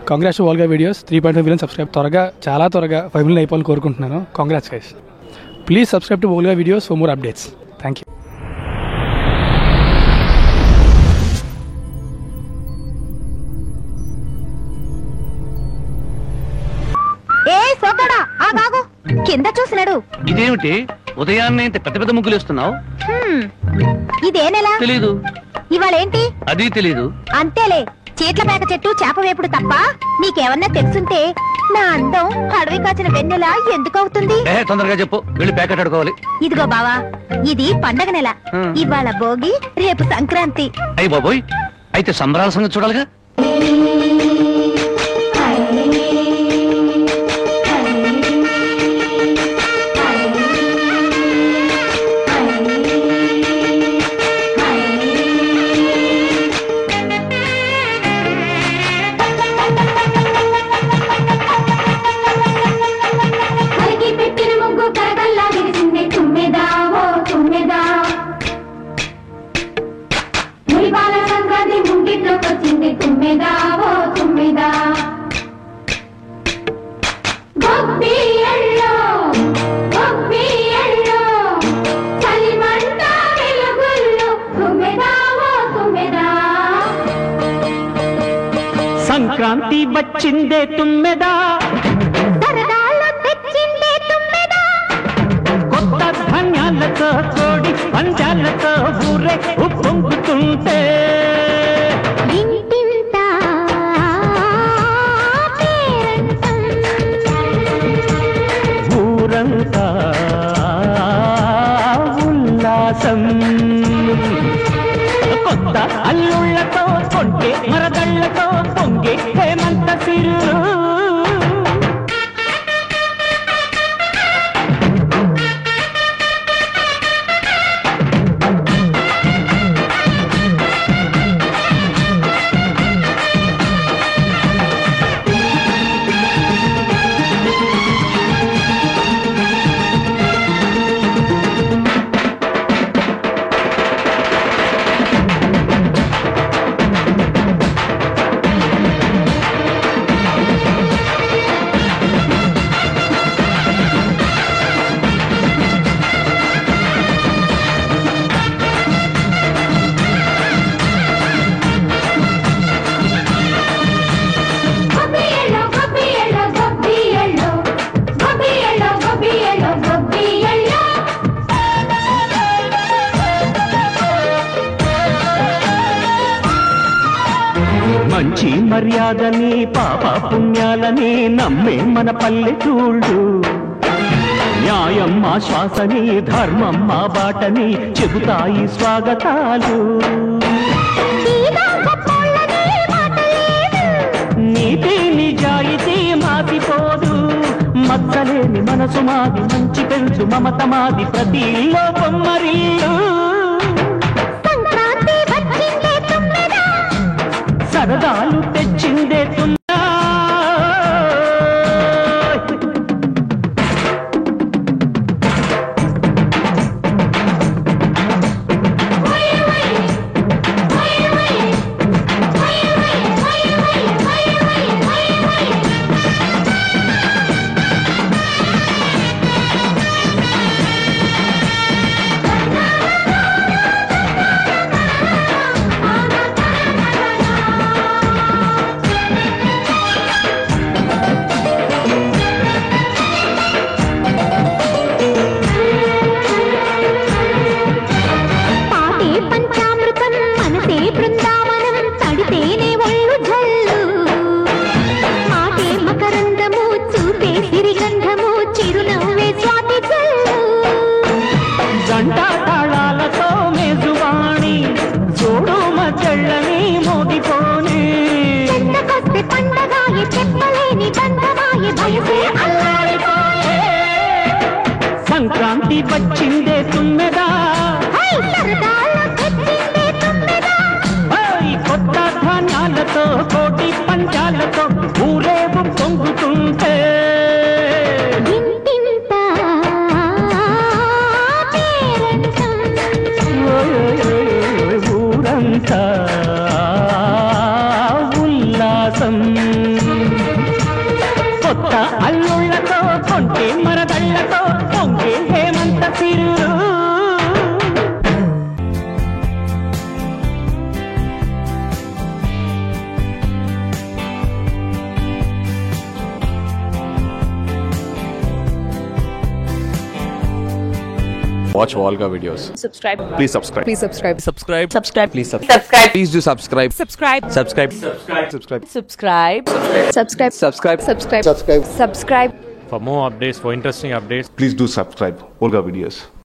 Congrats వాల్గా videos three point five million subscribe త్వరగా చాలా త్వరగా ఫైవ్ మిలియన్ అయిపోవాలని కోరుకుంటున్నాను congrats guys please subscribe to Volga videos for more updates thank you ఏ సోకడా ఆ బాగు కింద చూసినాడు ఇదేమిటి ఉదయాన్నే ఇంత పెద్ద పెద్ద ముగ్గులు వేస్తున్నావు హ్మ్. ఇదే నెల తెలీదు ఇవాళ ఏంటి అది తెలీదు అంతేలే చీట్ల పేక చెట్టు చేప వేపుడు తప్ప నీకేమన్నా తెలుసుంటే నా అందం అడవి కాచిన వెన్నెల ఎందుకు అవుతుంది ఏ తొందరగా చెప్పు వెళ్ళి ప్యాకెట్ ఆడుకోవాలి ఇదిగో బావా ఇది పండగ నెల హ్మ్. ఇవాళ భోగి రేపు సంక్రాంతి అయ్యి బాబోయ్ అయితే సంబరాల సంగతి చూడాలిగా కలిగి పెట్టిన ముగ్గు కరగల్లా విరిసింది తుమ్మెదా ఓ తుమ్మెదా మురిపాల సంక్రాంతి ముంగిట్లోకి వచ్చింది తుమ్మెదా ఓ తుమ్మెదా గొప్పి ఎళ్ళో గొప్పి ఎళ్ళో చలిమంట వెలుగుల్లో తుమ్మెదా ఓ తుమ్మెదా సంక్రాంతి వచ్చిందే తుమ్మెదా సరదాలో తెచ్చిందే తుమ్మెదా కొత్త ధాన్యాలతో కోడి పంజాలతో ఊరే ఉప్పొంగుతుంటే ఇంటింత పేరంటం ఊరంతా ఉల్లాసం కొత్త అల్లుళ్ళతో కొంటే మరదళ్ళతో పొంగే హేమంత సిరు గొప్పి ఎళ్ళో గొప్పి ఎళ్ళో గొప్పి ఎళ్ళో గొప్పి ఎళ్ళో గొప్పి ఎళ్ళో గొప్పి ఎళ్ళో మంచి మర్యాదని పాప పుణ్యాలని నమ్మే మన పల్లెటూళ్ళు న్యాయం మా శ్వాసని ధర్మం మా బాటని చెబుతాయి స్వాగతాలు తీరా గొప్పోళ్ళనే మాట లేదు నీతి నిజాయితీ మాసిపోదు మచ్చలేని మనసు మాది మంచి పెంచు మమత మాది ప్రతి ఇల్లో బొమ్మరిల్లు సంక్రాంతి వచ్చిందే తుమ్మెదా సరదాలు తెచ్చిందే తున్నా పాటే పంచామృతం మనసే బృందావనం తడితేనే ఒళ్ళు జల్లు మాటే మకరందము చూపే సిరిగంధము చిరునవ్వే స్వాతి జల్లు జంట తాళాలతో మేజువాణి చూడు మచ్చళ్ళని మోగిపోని చెంతకొస్తే పండగాయే చెప్పలేని బంధమాయే భయసే అల్లాడిపోయే. సంక్రాంతి వచ్చిందే తుమ్మెదా హై సరదాలో తెచ్చిందే తుమ్మెదా ఓయ్ కొత్త ధాన్యాలతో కోటి పంచాలతో ఊరేగు పొంగుతుంటే ఇంటింత పేరంటం ఓయ్ ఓయ్ ఓయ్ ఓయ్ ఊరంతా ఉల్లాసం తిరురు Watch Volga videos. subscribe Please subscribe. please subscribe Subscribe. subscribe Please subscribe. subscribe Please do subscribe. subscribe Subscribe. Subscribe. Subscribe. subscribe subscribe Subscribe. subscribe subscribe subscribe For more updates, for interesting updates, Please do subscribe Olga Videos.